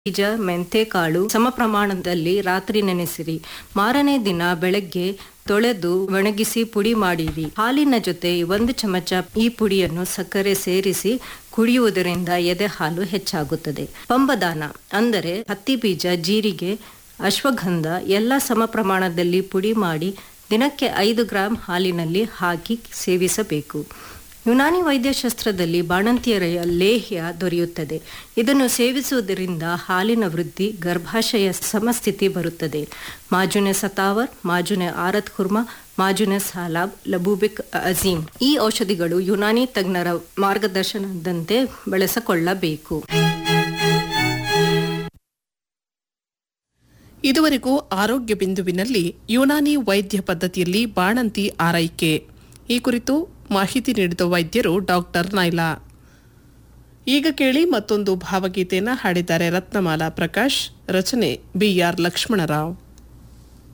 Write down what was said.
ಬೀಜ ಮೆಂತೆಕಾಳು ಸಮ ಪ್ರಮಾಣದಲ್ಲಿ ರಾತ್ರಿ ನೆನೆಸಿರಿ ಮಾರನೇ ದಿನ ಬೆಳಗ್ಗೆ ತೊಳೆದು ಒಣಗಿಸಿ ಪುಡಿ ಮಾಡಿರಿ ಹಾಲಿನ ಜೊತೆ ಒಂದು ಚಮಚ ಈ ಪುಡಿಯನ್ನು ಸಕ್ಕರೆ ಸೇರಿಸಿ ಕುಡಿಯುವುದರಿಂದ ಎದೆ ಹಾಲು ಹೆಚ್ಚಾಗುತ್ತದೆ ಪಂಬದಾನ ಅಂದರೆ ಹತ್ತಿ ಬೀಜ ಜೀರಿಗೆ ಅಶ್ವಗಂಧ ಎಲ್ಲ ಸಮ ಪ್ರಮಾಣದಲ್ಲಿ ಪುಡಿ ಮಾಡಿ ದಿನಕ್ಕೆ ಐದು ಗ್ರಾಂ ಹಾಲಿನಲ್ಲಿ ಹಾಕಿ ಸೇವಿಸಬೇಕು ಯುನಾನಿ ವೈದ್ಯಶಾಸ್ತ್ರದಲ್ಲಿ ಬಾಣಂತಿಯರ ಲೇಹ್ಯ ದೊರೆಯುತ್ತದೆ ಇದನ್ನು ಸೇವಿಸುವುದರಿಂದ ಹಾಲಿನ ವೃದ್ಧಿ ಗರ್ಭಾಶಯ ಸಮಸ್ಥಿತಿ ಬರುತ್ತದೆ ಮಾಜುನೆ ಸತಾವರ್ ಮಾಜುನೆ ಆರತ್ ಕುರ್ಮಾ ಮಾಜುನೆ ಸಾಲಾಬ್ ಲಬೂಬಿಕ್ ಅಜೀಮ್ ಈ ಔಷಧಿಗಳು ಯುನಾನಿ ತಜ್ಞರ ಮಾರ್ಗದರ್ಶನದಂತೆ ಬಳಸಿಕೊಳ್ಳಬೇಕು ಇದುವರೆಗೂ ಆರೋಗ್ಯ ಬಿಂದುವಿನಲ್ಲಿ ಯುನಾನಿ ವೈದ್ಯ ಪದ್ಧತಿಯಲ್ಲಿ ಬಾಣಂತಿ ಆರೈಕೆ ಈ ಕುರಿತು ಮಾಹಿತಿ ನೀಡಿದ ವೈದ್ಯರು ಡಾಕ್ಟರ್ ನೈಲಾ ಈಗ ಕೇಳಿ ಮತ್ತೊಂದು ಭಾವಗೀತೆಯನ್ನು ಹಾಡಿದ್ದಾರೆ ರತ್ನಮಾಲಾ ಪ್ರಕಾಶ್ ರಚನೆ ಬಿಆರ್ ಲಕ್ಷ್ಮಣರಾವ್